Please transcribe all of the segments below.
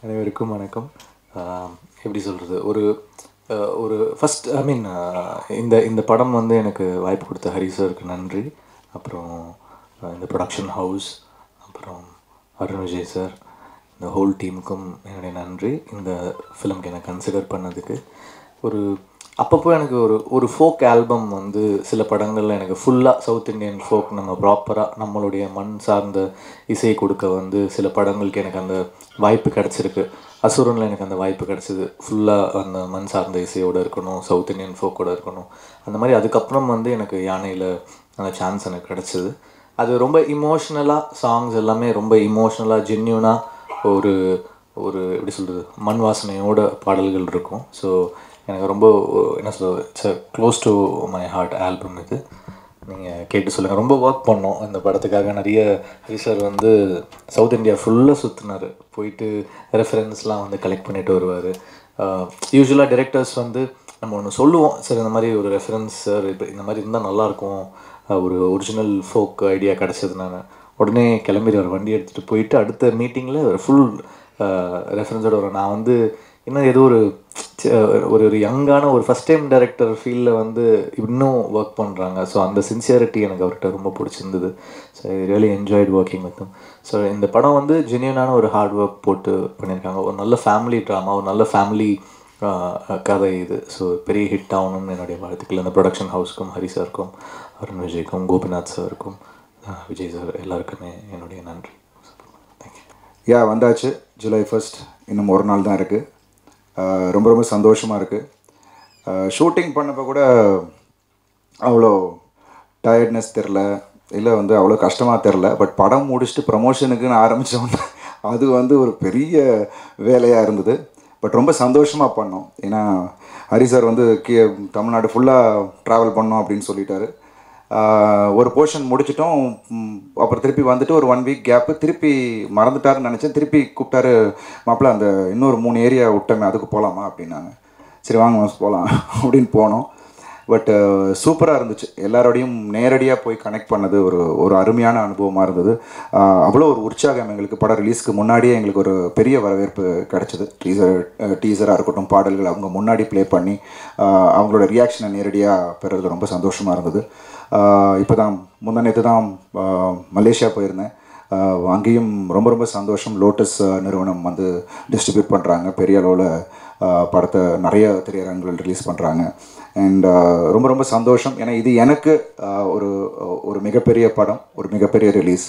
அனைவருக்கும் வணக்கம் ஆஹ் எப்படி சொல்கிறது ஒரு ஆஹ் ஒரு ஃபஸ்ட் ஐ மீன் இந்த இந்த படம் வந்து எனக்கு வாய்ப்பு கொடுத்த ஹரி சாருக்கு நன்றி அப்புறம் ஆஹ் இந்த ப்ரொடக்ஷன் ஹவுஸ் அப்புறம் அருண் விஜய் சார் இந்த ஹோல் டீமுக்கும் என்னுடைய நன்றி இந்த ஃபிலிம்க்கு என்னை கன்சிடர் பண்ணதுக்கு ஒரு அப்பப்போ எனக்கு ஒரு ஒரு ஃபோக் ஆல்பம் வந்து சில படங்களில் எனக்கு ஃபுல்லாக சவுத் இந்தியன் ஃபோக் நம்ம ப்ராப்பராக நம்மளுடைய மண் சார்ந்த இசை கொடுக்க வந்து சில படங்களுக்கு எனக்கு அந்த வாய்ப்பு கிடச்சிருக்கு அசுரனில் எனக்கு அந்த வாய்ப்பு கிடச்சிது ஃபுல்லாக அந்த மண் சார்ந்த இசையோடு இருக்கணும் சவுத் இந்தியன் ஃபோக்கோட இருக்கணும் அந்த மாதிரி அதுக்கப்புறம் வந்து எனக்கு யானையில் அந்த சான்ஸ் எனக்கு கிடச்சிது அது ரொம்ப இமோஷ்னலாக சாங்ஸ் எல்லாமே ரொம்ப இமோஷ்னலாக ஜென்யூனாக ஒரு ஒரு எப்படி சொல்கிறது மண் வாசனையோட பாடல்கள் இருக்கும் ஸோ எனக்கு ரொம்ப என்ன சொல்கிறது it's close to my heart album இது நீங்கள் கேட்டு சொல்லுங்கள் ரொம்ப ஒர்க் பண்ணோம் இந்த படத்துக்காக நிறைய ஹரி சார் வந்து சவுத் இந்தியா ஃபுல்லாக சுற்றினார் போயிட்டு ரெஃபரன்ஸ்லாம் வந்து கலெக்ட் பண்ணிட்டு வருவார் யூஸ்வலாக டிரெக்டர்ஸ் வந்து நம்ம ஒன்று சொல்லுவோம் சார் இந்த மாதிரி ஒரு ரெஃபரன்ஸ் சார் இப்போ இந்த மாதிரி இருந்தால் நல்லாயிருக்கும் அஹ் ஒரு ஒரிஜினல் ஃபோக் ஐடியா கிடச்சதுனால உடனே கிளம்பிடுவார் வண்டி எடுத்துகிட்டு போயிட்டு அடுத்த மீட்டிங்கில் ஃபுல் ரெஃபரன்ஸோட வரும் நான் வந்து இன்னும் ஏதோ ஒரு ச்ச- ஒரு ஒரு யங்கான ஒரு ஃபஸ்ட் டைம் டைரக்டர் ஃபீல்டில் வந்து இன்னும் ஒர்க் பண்ணுறாங்க ஸோ அந்த சின்சியரிட்டி எனக்கு அவர்கிட்ட ரொம்ப பிடிச்சிருந்தது so I really enjoyed working with so இந்த படம் வந்து ஜென்யூனான ஒரு ஹார்ட் ஒர்க் போட்டு பண்ணியிருக்காங்க ஒரு நல்ல ஃபேமிலி ட்ராமா ஒரு நல்ல ஃபேமிலி கதை இது ஸோ பெரிய ஹிட் ஆகணும்னு என்னுடைய வாழ்த்துக்கள் இந்த ப்ரொடக்ஷன் ஹவுஸ்க்கும் ஹரி சாருக்கும் அருண் விஜய்க்கும் கோபிநாத் சாருக்கும் அஹ், விஜய் சார் எல்லாருக்குமே என்னுடைய நன்றி தேங்க்யூ யா வந்தாச்சு ஜூலை ஃபர்ஸ்ட் இன்னும் ஒரு நாள் தான் இருக்குது ரொம்ப ரொம்ப சந்தோஷமாக இருக்குது ஷூட்டிங் பண்ணப்போ கூட அவ்வளோ டயர்ட்னஸ் தெரில இல்லை வந்து அவ்வளோ கஷ்டமாக தெரில பட் படம் முடிச்சுட்டு ப்ரமோஷனுக்குன்னு ஆரம்பித்தோன்னே அது வந்து ஒரு பெரிய வேலையாக இருந்தது பட் ரொம்ப சந்தோஷமாக பண்ணோம் ஏன்னா ஹரி சார் வந்து கே தமிழ்நாடு ஃபுல்லாக ட்ராவல் பண்ணோம் அப்படின்னு சொல்லிட்டாரு ஆஹ் ஒரு போர்ஷன் முடிச்சிட்டோம் ம், அப்புறம் திருப்பி வந்துட்டு ஒரு ஒன் வீக் கேப்பு திருப்பி மறந்துட்டாருன்னு நினச்சேன் திருப்பி கூப்பிட்டாரு மாப்பிள்ள அந்த இன்னொரு மூணு ஏரியா விட்டோமே அதுக்கு போகலாமா அப்படின்னாங்க சரி வாங்க மிஸ் போகலாம் அப்படின்னு போனோம் பட் சூப்பராக இருந்துச்சு எல்லாரோடையும் நேரடியாக போய் கனெக்ட் பண்ணது ஒரு ஒரு அருமையான அனுபவமாக இருந்தது ஆஹ் அவ்வளோ ஒரு உற்சாகம் எங்களுக்கு படம் ரிலீஸ்க்கு முன்னாடியே எங்களுக்கு ஒரு பெரிய வரவேற்பு கிடச்சிது டீசர் டீசராக இருக்கட்டும் பாடல்கள் அவங்க முன்னாடி ப்ளே பண்ணி ஆஹ் அவங்களோட ரியாக்ஷனை நேரடியாக பெறுறது ரொம்ப சந்தோஷமாக இருந்தது இப்போ தான் முந்தா நேற்று தான் ஆஹ் மலேசியா போயிருந்தேன் ஆஹ் அங்கேயும் ரொம்ப ரொம்ப சந்தோஷம் லோட்டஸ் ஆஹ் நிறுவனம் வந்து டிஸ்ட்ரிபியூட் பண்ணுறாங்க பெரிய அளவில் படத்தை நிறைய திரையரங்குகள் ரிலீஸ் பண்ணுறாங்க அண்ட் ரொம்ப ரொம்ப சந்தோஷம் ஏன்னா இது எனக்கு ஆஹ் ஒரு ஒரு மிகப்பெரிய படம் ஒரு மிகப்பெரிய ரிலீஸ்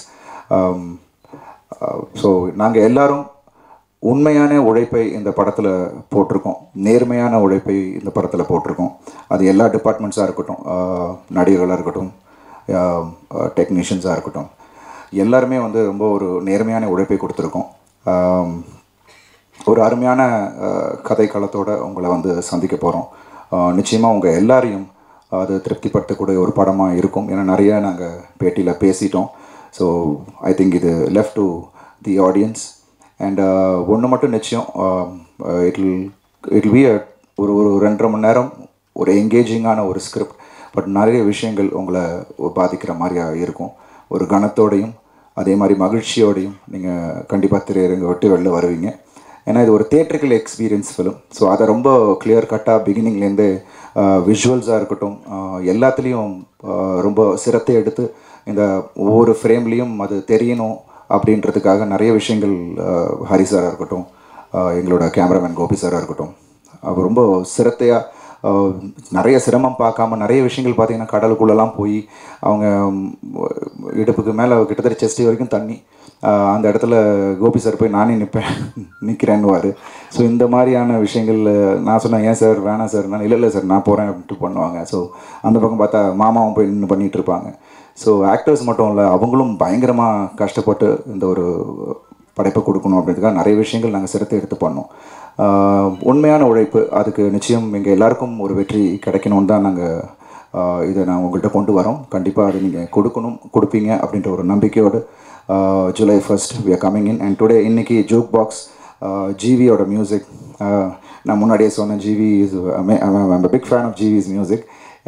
ஸோ நாங்கள் எல்லாரும் உண்மையான உழைப்பை இந்த படத்தில் போட்டிருக்கோம் நேர்மையான உழைப்பை இந்த படத்தில் போட்டிருக்கோம் அது எல்லா டிபார்ட்மெண்ட்ஸாக இருக்கட்டும் ஆஹ் நடிகர்களாக இருக்கட்டும் டெக்னீஷியன்ஸாக இருக்கட்டும் எல்லாருமே வந்து ரொம்ப ஒரு நேர்மையான உழைப்பை கொடுத்துருக்கோம் ஆம், ஒரு அருமையான அஹ், கதை களத்தோட உங்களை வந்து சந்திக்க போகிறோம் நிச்சயமாக உங்கள் எல்லாரையும் அது திருப்திப்படுத்தக்கூடிய ஒரு படமாக இருக்கும் ஏன்னா நிறைய நாங்கள் பேட்டியில் பேசிட்டோம் ஸோ ஐ திங்க் இது left to the audience and ஒன்று மட்டும் நிச்சயம் இட் இட் பி ஒரு ஒரு ரெண்டரை மணி நேரம் ஒரு எங்கேஜிங்கான ஒரு ஸ்கிரிப்ட் பட் நிறைய விஷயங்கள் உங்களை பாதிக்கிற மாதிரியா இருக்கும் ஒரு கணத்தோடையும் அதே மாதிரி மகிழ்ச்சியோடையும் நீங்கள் கண்டிப்பாக திரையரங்க விட்டு வெளில வருவீங்க ஏன்னா இது ஒரு தேட்ரிக்கல் எக்ஸ்பீரியன்ஸ் ஃபிலிம் ஸோ அதை ரொம்ப கிளியர் கட்டாக பிகினிங்லேருந்தே விஷுவல்ஸாக இருக்கட்டும் ஆஹ் எல்லாத்துலேயும் ஆஹ் ரொம்ப சிரத்தை எடுத்து இந்த ஒவ்வொரு ஃப்ரேம்லேயும் அது தெரியணும் அப்படின்றதுக்காக நிறைய விஷயங்கள் ஆஹ் ஹரி சாராக இருக்கட்டும் ஆஹ் எங்களோட கேமராமேன் கோபி சாராக இருக்கட்டும் அவர் ரொம்ப சிரத்தையாக ஆஹ் நிறைய சிரமம் பார்க்காம நிறைய விஷயங்கள் பார்த்தீங்கன்னா கடலுக்குள்ளெல்லாம் போய் அவங்க ம், இடுப்புக்கு மேலே கிட்டத்தட்ட செஸ்ட் வரைக்கும் தண்ணி ஆஹ் அந்த இடத்துல கோபி சார் போய் நானே நிற்பேன் நிற்கிறேன்னுவார் ஸோ இந்த மாதிரியான விஷயங்கள் நான் சொன்னேன் ஏன் சார் வேணாம் சார் நான் இல்லை இல்லை சார் நான் போகிறேன் அப்படின்ட்டு பண்ணுவாங்க ஸோ அந்த பக்கம் பார்த்தா மாமாவும் போய் நின்று பண்ணிகிட்டு இருப்பாங்க ஸோ ஆக்டர்ஸ் மட்டும் இல்லை அவங்களும் பயங்கரமாக கஷ்டப்பட்டு இந்த ஒரு படைப்பை கொடுக்கணும் அப்படின்றதுக்காக நிறைய விஷயங்கள் நாங்கள் சிரத்தை எடுத்து பண்ணோம் ஆஹ் உண்மையான உழைப்பு அதுக்கு நிச்சயம் எங்கள் எல்லாருக்கும் ஒரு வெற்றி கிடைக்கணும்னு தான் நாங்கள் இதை நான் உங்கள்கிட்ட கொண்டு வரோம் கண்டிப்பாக அதை நீங்கள் கொடுக்கணும் கொடுப்பீங்க அப்படின்ற ஒரு நம்பிக்கையோடு July first we are coming in and today இன்னைக்கு ஜோக் பாக்ஸ் ஜிவியோட மியூசிக் நான் முன்னாடியே சொன்னேன் G V is big fan of G V's music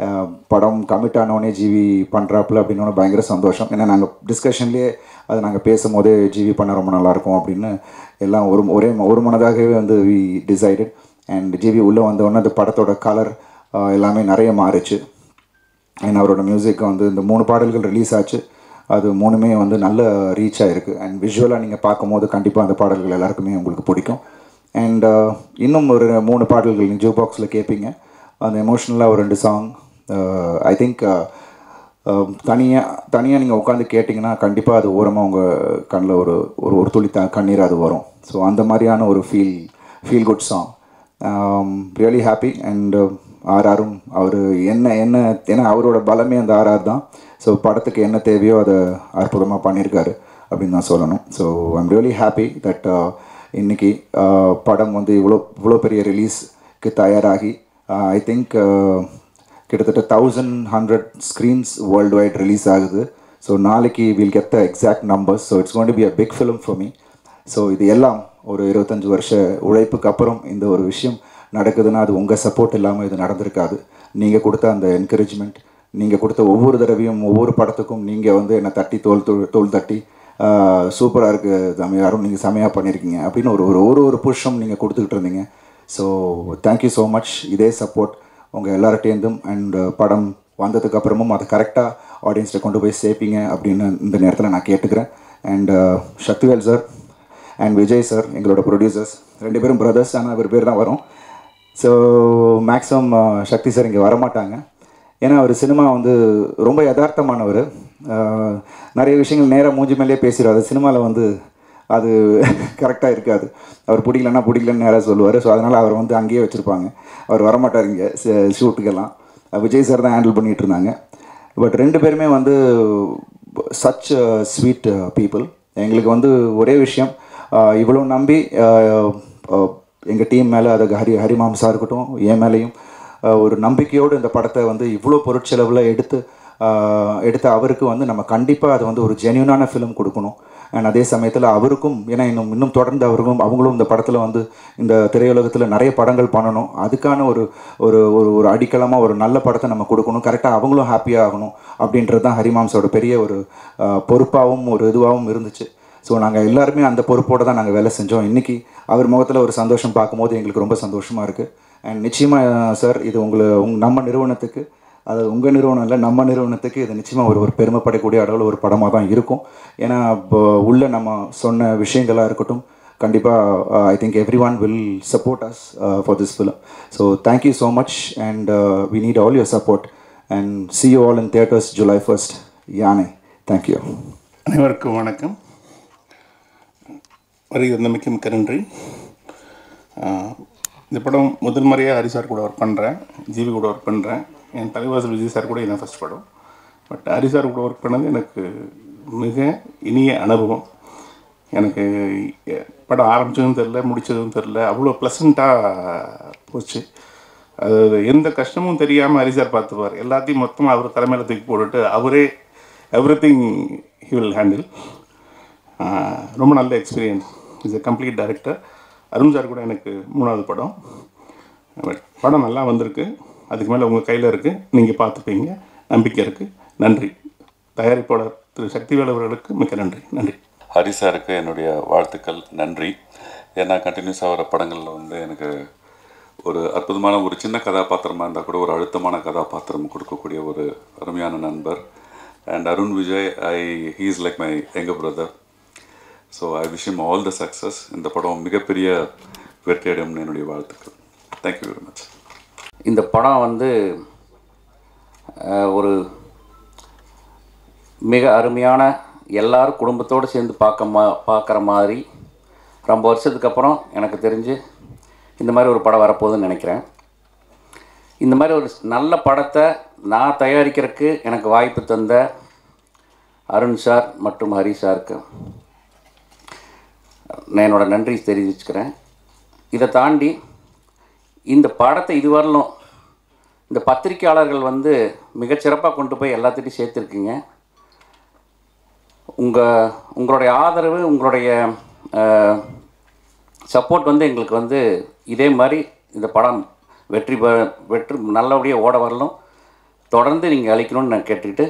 ah, படம் கமிட் ஆனோடனே ஜிவி பண்ணுறாப்புல அப்படின்னு பயங்கர சந்தோஷம் ஏன்னா நாங்கள் டிஸ்கஷன்லேயே அது நாங்கள் பேசும்போதே ஜிவி பண்ண ரொம்ப நல்லாயிருக்கும் அப்படின்னு எல்லாம் ஒரு ஒரே ஒரு மனதாகவே வந்து வி டிசைடட் அண்ட் ஜிவி உள்ளே வந்தோடனே அந்த படத்தோட கலர் எல்லாமே நிறைய மாறுச்சு அண்ட் அவரோட மியூசிக் வந்து இந்த மூணு பாடல்கள் ரிலீஸ் ஆச்சு அது மூணுமே வந்து நல்ல ரீச் ஆகிருக்கு அண்ட் விஷுவலாக நீங்கள் பார்க்கும்போது கண்டிப்பாக அந்த பாடல்கள் எல்லாருக்குமே உங்களுக்கு பிடிக்கும் அண்ட் இன்னும் ஒரு மூணு பாடல்கள் நீங்கள் ஜோ பாக்ஸில் கேட்பீங்க அந்த எமோஷ்னலாக ஒரு ரெண்டு சாங் ஐ திங்க் தனியாக தனியாக நீங்கள் உட்காந்து கேட்டிங்கன்னா கண்டிப்பாக அது ஓரமாக உங்கள் கண்ணில் ஒரு ஒரு ஒரு துளி த கண்ணீர் அது வரும் ஸோ அந்த மாதிரியான ஒரு feel feel good song really happy and ஆர்ஆரும் அவர் என்ன என்ன ஏன்னா அவரோட பலமே அந்த ஆர்ஆர் தான் ஸோ படத்துக்கு என்ன தேவையோ அதை அற்புதமாக பண்ணியிருக்காரு அப்படின்னு தான் சொல்லணும் so I'm really happy that இன்னைக்கு uh, படம் வந்து இவ்வளோ இவ்வளோ பெரிய ரிலீஸ்க்கு தயாராகி ஐ திங்க் கிட்டத்தட்ட thousand hundred screens worldwide release ஆகுது ஸோ நாளைக்கு will get the exact numbers so it's gonna be a big film for me so இது எல்லாம் ஒரு இருபத்தஞ்சி வருஷ உழைப்புக்கு அப்புறம் இந்த ஒரு விஷயம் நடக்குதுன்னா அது உங்கள் சப்போர்ட் இல்லாமல் இது நடந்திருக்காது நீங்கள் கொடுத்த அந்த என்கரேஜ்மெண்ட் நீங்கள் கொடுத்த ஒவ்வொரு தடவையும் ஒவ்வொரு படத்துக்கும் நீங்கள் வந்து என்னை தட்டி தோல் தோல் தோல் தட்டி சூப்பராக இருக்குது தமிழாரும் நீங்கள் செமையாக பண்ணியிருக்கீங்க அப்படின்னு ஒரு ஒரு ஒரு ஒரு புஷம் நீங்கள் கொடுத்துக்கிட்டு இருந்தீங்க ஸோ தேங்க்யூ ஸோ மச் இதே சப்போர்ட் உங்கள் எல்லார்ட்டேருந்தும் அண்ட் படம் வந்ததுக்கு அப்புறமும் அதை கரெக்டாக ஆடியன்ஸ்கிட்ட கொண்டு போய் சேர்ப்பீங்க அப்படின்னு இந்த நேரத்தில் நான் கேட்டுக்கிறேன் and Sakthivel sir and Vijay sir எங்களோட ப்ரொடியூசர்ஸ் ரெண்டு பேரும் பிரதர்ஸ் ஆனால் அவர் பேர் தான் வரும் ஸோ மேக்ஸிமம் சக்தி சார் இங்கே வரமாட்டாங்க ஏன்னா அவர் சினிமா வந்து ரொம்ப யதார்த்தமானவர் அஹ், நிறைய விஷயங்கள் நேராக மூஞ்சி மேலேயே பேசிடுவார் சினிமாவில் வந்து அது கரெக்டாக இருக்காது அவர் பிடிக்கலன்னா பிடிக்கலன்னு நேராக சொல்லுவார் ஸோ அதனால் அவர் வந்து அங்கேயே வச்சுருப்பாங்க அவர் வரமாட்டார் இங்கே ஷூட்டுக்கெல்லாம் விஜய் சார் தான் ஹேண்டில் பண்ணிகிட்டு இருந்தாங்க பட் ரெண்டு பேருமே வந்து சச் ஸ்வீட் பீப்புள் எங்களுக்கு வந்து ஒரே விஷயம் அஹ், இவ்வளோ நம்பி எங்கள் டீம் மேலே அது ஹரி ஹரிமாம்சா இருக்கட்டும் என் மேலேயும் அஹ், ஒரு நம்பிக்கையோடு இந்த படத்தை வந்து இவ்வளோ பொருட்செலவில் எடுத்து அஹ், எடுத்த அவருக்கு வந்து நம்ம கண்டிப்பாக அது வந்து ஒரு ஜென்யூனான ஃபிலிம் கொடுக்கணும் அண்ட் அதே சமயத்தில் அவருக்கும் ஏன்னா இன்னும் இன்னும் தொடர்ந்து அவருக்கும் அவங்களும் இந்த படத்தில் வந்து இந்த திரையுலகத்தில் நிறைய படங்கள் பண்ணணும் அதுக்கான ஒரு ஒரு ஒரு ஒரு அடித்தளமாக ஒரு நல்ல படத்தை நம்ம கொடுக்கணும் கரெக்டாக அவங்களும் ஹாப்பியாக ஆகணும் அப்படின்றது தான் ஹரிமாம்ஸோட பெரிய ஒரு அஹ், பொறுப்பாகவும் ஒரு இதுவாகவும் இருந்துச்சு ஸோ நாங்கள் எல்லாருமே அந்த பொறுப்போடு தான் நாங்கள் வேலை செஞ்சோம் இன்றைக்கி அவர் முகத்தில் ஒரு சந்தோஷம் பார்க்கும்போது எங்களுக்கு ரொம்ப சந்தோஷமாக இருக்குது அண்ட் நிச்சயமாக சார் இது உங்களை உங் நம்ம நிறுவனத்துக்கு அது உங்கள் நிறுவனம் இல்லை நம்ம நிறுவனத்துக்கு இது நிச்சயமாக ஒரு ஒரு பெருமைப்படக்கூடிய அளவில் ஒரு படமாக தான் இருக்கும் ஏன்னா இப்போ உள்ள நம்ம சொன்ன விஷயங்களாக இருக்கட்டும் கண்டிப்பாக I think everyone will support us for this film so thank you so much and we need all your support and see you all in theatres July first Yaanai thank you அனைவருக்கும் வணக்கம் வருகை வந்தமைக்கு மிக்க நன்றி ஆஹ் இந்த படம் முதல் முறையாக ஹரி சார் கூட ஒர்க் பண்ணுறேன் ஜிவி கூட ஒர்க் பண்ணுறேன் என் தலைவாசல் விஜய் சார் கூட இதான் ஃபஸ்ட் படம் பட் ஹரி சார் கூட ஒர்க் பண்ணது எனக்கு மிக இனிய அனுபவம் எனக்கு எ- படம் ஆரம்பிச்சதும் தெரில முடிச்சதும் தெரில அவ்வளோ ப்ளசண்ட்டாக போச்சு அது எந்த கஷ்டமும் தெரியாமல் ஹரி சார் பார்த்துப்பார் எல்லாத்தையும் மொத்தமாக அவர் தலைமையில் தூக்கி போட்டுட்டு அவரே everything he will handle ரொம்ப நல்ல experience is a complete director Arun sir கூட எனக்கு மூணாவது படம் பட் படம் நல்லா வந்திருக்கு அதுக்கு மேலே உங்கள் கையில் இருக்குது நீங்கள் பார்த்துப்பீங்க நம்பிக்கை இருக்குது நன்றி தயாரிப்பாளர் திரு சக்திவேல் அவர்களுக்கு மிக்க நன்றி நன்றி ஹரி சாருக்கு என்னுடைய வாழ்த்துக்கள் நன்றி ஏன்னா கண்டினியூஸாக வர படங்களில் வந்து எனக்கு ஒரு அற்புதமான ஒரு சின்ன கதாபாத்திரமாக இருந்தால் கூட ஒரு அழுத்தமான கதாபாத்திரம் கொடுக்கக்கூடிய ஒரு அருமையான நண்பர் and Arun Vijay I he's like my எங்க brother so I wish him all the success இந்த படம் மிகப்பெரிய வெற்றியடையும்னு என்னுடைய வாழ்த்துக்கள் தேங்க்யூ வெரி மச் இந்த படம் வந்து அஹ், ஒரு மிக அருமையான எல்லாரும் குடும்பத்தோடு சேர்ந்து பார்க்க மா பார்க்குற மாதிரி ரொம்ப வருஷத்துக்கு அப்புறம் எனக்கு தெரிஞ்சு இந்த மாதிரி ஒரு படம் வரப்போகுதுன்னு நினைக்கிறேன் இந்த மாதிரி ஒரு நல்ல படத்தை நான் தயாரிக்கிறதுக்கு எனக்கு வாய்ப்பு தந்த அருண் சார் மற்றும் ஹரி சாருக்கு நான் என்னோட நன்றி தெரிவிச்சுக்கிறேன் இதை தாண்டி இந்த படத்தை இதுவரையிலும் இந்த பத்திரிக்கையாளர்கள் வந்து மிகச்சிறப்பாக கொண்டு போய் எல்லாத்திட்டையும் சேர்த்துருக்கீங்க உங்கள் உங்களுடைய ஆதரவு உங்களுடைய சப்போர்ட் வந்து எங்களுக்கு வந்து இதே மாதிரி இந்த படம் வெற்றி பெ வெற்றி நல்லபடியாக ஓட வரலும் தொடர்ந்து நீங்கள் அழைக்கணும்னு நான் கேட்டுக்கிட்டு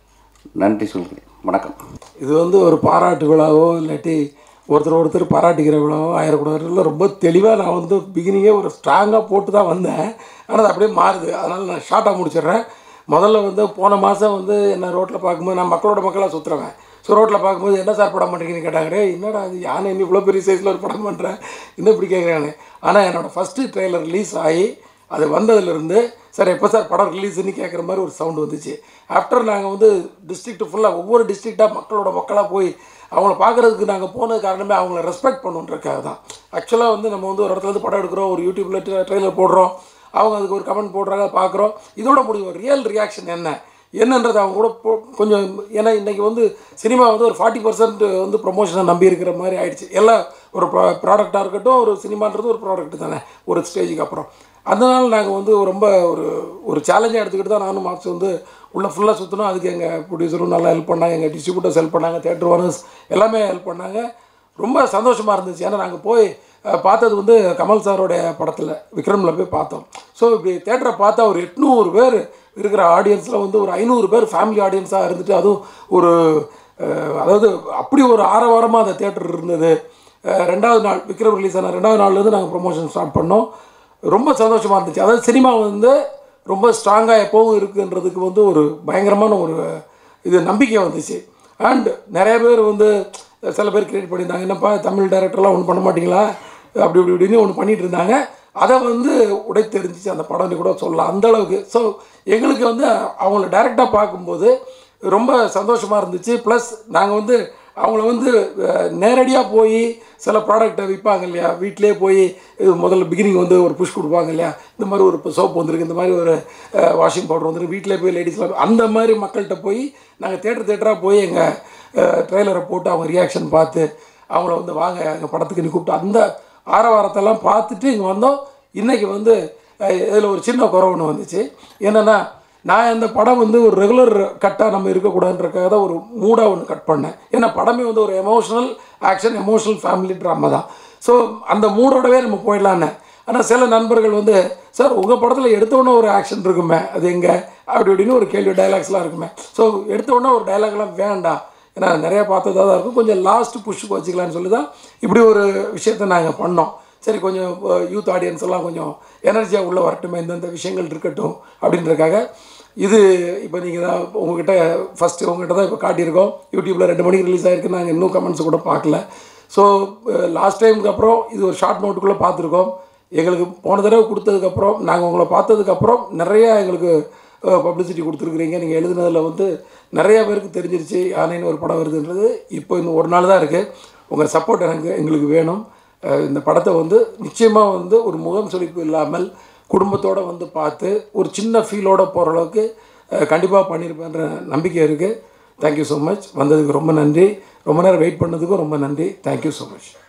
நன்றி சொல்கிறேன் வணக்கம் இது வந்து ஒரு பாராட்டு விழாவோ இல்லாட்டி ஒருத்தர் ஒருத்தர் பாராட்டிக்கிற விழாவோ ஆயிடக்கூடாது இல்லை ரொம்ப தெளிவாக நான் வந்து பிகினிங்கே ஒரு ஸ்ட்ராங்காக போட்டு தான் வந்தேன் ஆனால் அது அப்படியே மாறுது அதனால் நான் ஷார்ட்டாக முடிச்சிடுறேன் முதல்ல வந்து போன மாதம் வந்து என்ன ரோட்டில் பார்க்கும்போது நான் மக்களோட மக்களாக சுற்றுறேன் ஸோ ரோட்டில் பார்க்கும்போது என்ன சார் படம் பண்ணுறீங்கன்னு கேட்டாங்க டேய் என்னடா இது யானை இன்னும் இவ்வளோ பெரிய சைஸில் ஒரு படம் பண்ணுறேன் இன்னும் இப்படி கேட்குறானே ஆனால் என்னோடய ஃபஸ்ட்டு ட்ரெய்லர் ரிலீஸ் ஆகி அது வந்ததுலேருந்து சார் எப்போ சார் படம் ரிலீஸ்னு கேட்குற மாதிரி ஒரு சவுண்டு வந்துச்சு ஆஃப்டர் நாங்கள் வந்து டிஸ்ட்ரிக்ட் ஃபுல்லாக ஒவ்வொரு டிஸ்ட்ரிக்டாக மக்களோட மக்களாக போய் அவங்கள பார்க்குறதுக்கு நாங்கள் போனது காரணமே அவங்கள ரெஸ்பெக்ட் பண்ணுன்றதுக்காக தான் ஆக்சுவலாக வந்து நம்ம வந்து ஒரு இடத்துல இருந்து படம் எடுக்கிறோம் ஒரு யூடியூப்பில் ட்ரெய்லர் போடுறோம் அவங்க அதுக்கு ஒரு கமெண்ட் போடுறாங்க பார்க்குறோம் இதோட முடியும் ரியல் ரியாக்ஷன் என்ன என்னன்றது அவங்க கூட போ- கொஞ்சம் ஏன்னா இன்றைக்கி வந்து சினிமா வந்து ஒரு ஃபார்ட்டி பர்சன்ட் வந்து ப்ரொமோஷனை நம்பி இருக்கிற மாதிரி ஆயிடுச்சு எல்லாம் ஒரு ப்ராடக்டாக இருக்கட்டும் ஒரு சினிமான்றது ஒரு ப்ராடக்ட் தானே ஒரு ஸ்டேஜுக்கு அப்புறம் அதனால நாங்கள் வந்து ரொம்ப ஒரு ஒரு சேலஞ்சாக எடுத்துக்கிட்டு தான் நானும் மார்க்ஸ் வந்து உள்ளே ஃபுல்லாக சுற்றினோம் அதுக்கு எங்கள் ப்ரொடியூசரும் நல்லா ஹெல்ப் பண்ணாங்க எங்கள் டிஸ்ட்ரிபியூட்டர்ஸ் ஹெல்ப் பண்ணாங்க தேட்டர் ஓனர்ஸ் எல்லாமே ஹெல்ப் பண்ணாங்க ரொம்ப சந்தோஷமாக இருந்துச்சு ஏன்னா நாங்கள் போய் அஹ், பார்த்தது வந்து கமல் சாரோடைய படத்தில் விக்ரமில் போய் பார்த்தோம் ஸோ இப்படி தேட்டரை பார்த்தா ஒரு எட்நூறு பேர் இருக்கிற ஆடியன்ஸில் வந்து ஒரு ஐநூறு பேர் ஃபேமிலி ஆடியன்ஸாக இருந்துட்டு அதுவும் ஒரு அஹ், அதாவது அப்படி ஒரு ஆரவாரமாக அந்த தேட்டர் இருந்தது அஹ், ரெண்டாவது நாள் விக்ரம் ரிலீஸ் ஆன ரெண்டாவது நாள்லேருந்து நாங்கள் ப்ரொமோஷன் ஸ்டார்ட் பண்ணோம் ரொம்ப சந்தோஷமாக இருந்துச்சு அதாவது சினிமா வந்து ரொம்ப ஸ்ட்ராங்காக எப்போவும் இருக்குன்றதுக்கு வந்து ஒரு பயங்கரமான ஒரு இது நம்பிக்கை வந்துச்சு அண்ட் நிறைய பேர் வந்து சில பேர் கிரியேட் பண்ணியிருந்தாங்க என்னப்பா தமிழ் டைரக்டர்லாம் ஒன்றும் பண்ண மாட்டீங்களா அப்படி இப்படி இப்படின்னு ஒன்று பண்ணிட்டு இருந்தாங்க அதை வந்து உடை தெரிஞ்சிச்சு அந்த படம்னு கூட சொல்லலாம் அந்த அளவுக்கு ஸோ எங்களுக்கு வந்து அவங்கள டைரெக்டாக பார்க்கும்போது ரொம்ப சந்தோஷமாக இருந்துச்சு ப்ளஸ் நாங்கள் வந்து அவங்கள வந்து நேரடியாக போய் சில ப்ராடக்ட்டை விற்பாங்க இல்லையா வீட்டிலே போய் இது முதல்ல பிகினிங் வந்து ஒரு புஷ் கொடுப்பாங்க இல்லையா இந்த மாதிரி ஒரு சோப் வந்திருக்கு இந்த மாதிரி ஒரு வாஷிங் பவுடர் வந்திருக்கு வீட்டிலே போய் லேடிஸ்லாம் அந்த மாதிரி மக்கள்கிட்ட போய் நாங்கள் தேட்டர் தேட்டராக போய் எங்கள் ட்ரெய்லரை போட்டு அவங்க ரியாக்ஷன் பார்த்து அவங்கள வந்து வாங்க எங்கள் படத்துக்கு நீ கூப்பிட்டு அந்த ஆரவாரத்தெல்லாம் பார்த்துட்டு இங்கே வந்தோம் இன்றைக்கி வந்து இதில் ஒரு சின்ன குறை ஒன்று வந்துச்சு என்னென்னா நான் இந்த படம் வந்து ஒரு ரெகுலர் கட்டாக நம்ம இருக்கக்கூடாதுன்றக்காக தான் ஒரு மூடாக ஒன்று கட் பண்ணேன் ஏன்னா படமே வந்து ஒரு emotional action emotional family drama தான் ஸோ அந்த மூடோடவே நம்ம போயிடலான்னு ஆனால் சில நண்பர்கள் வந்து சார் உங்கள் படத்தில் எடுத்தோடனே ஒரு ஆக்ஷன் இருக்குமே அது எங்கே அப்படி இப்படின்னு ஒரு கேள்வி டைலாக்ஸ்லாம் இருக்குமே ஸோ எடுத்தோடனே ஒரு டைலாக்லாம் வேண்டாம் ஏன்னா நிறையா பார்த்ததா தான் இருக்கும் கொஞ்சம் லாஸ்ட் புஷ்ஷுக்கு வச்சுக்கலான்னு சொல்லி தான் இப்படி ஒரு விஷயத்தை நாங்கள் பண்ணோம் சரி கொஞ்சம் யூத் ஆடியன்ஸ் எல்லாம் கொஞ்சம் எனர்ஜியாக உள்ளே வரட்டுமே இந்தந்த விஷயங்கள் இருக்கட்டும் அப்படின்றதுக்காக இது இப்போ நீங்கள் தான் உங்ககிட்ட ஃபஸ்ட்டு உங்ககிட்ட தான் இப்போ காட்டியிருக்கோம் யூடியூப்பில் ரெண்டு மணிக்கு ரிலீஸ் ஆகிருக்கு நாங்கள் இன்னும் கமெண்ட்ஸ் கூட பார்க்கல ஸோ லாஸ்ட் டைமுக்கு அப்புறம் இது ஒரு ஷார்ட் நோட்டுக்குள்ளே பார்த்துருக்கோம் எங்களுக்கு போன தடவை கொடுத்ததுக்கப்புறம் நாங்கள் உங்களை பார்த்ததுக்கப்புறம் நிறையா எங்களுக்கு பப்ளிசிட்டி கொடுத்துருக்குறீங்க நீங்கள் எழுதுனதில் வந்து நிறைய பேருக்கு தெரிஞ்சிருச்சு யானைன்னு ஒரு படம் வருதுன்றது இப்போ இன்னும் ஒரு நாள் தான் இருக்குது உங்கள் சப்போர்ட் எனக்கு எங்களுக்கு வேணும் அஹ் இந்த படத்தை வந்து நிச்சயமாக வந்து ஒரு முகம் சுளிப்பு இல்லாமல் குடும்பத்தோடு வந்து பார்த்து ஒரு சின்ன ஃபீலோட போகிற அளவுக்கு கண்டிப்பாக பண்ணியிருப்பேன்ற நம்பிக்கை இருக்குது தேங்க்யூ ஸோ மச் வந்ததுக்கு ரொம்ப நன்றி ரொம்ப நேரம் வெயிட் பண்ணதுக்கும் ரொம்ப நன்றி தேங்க்யூ ஸோ மச்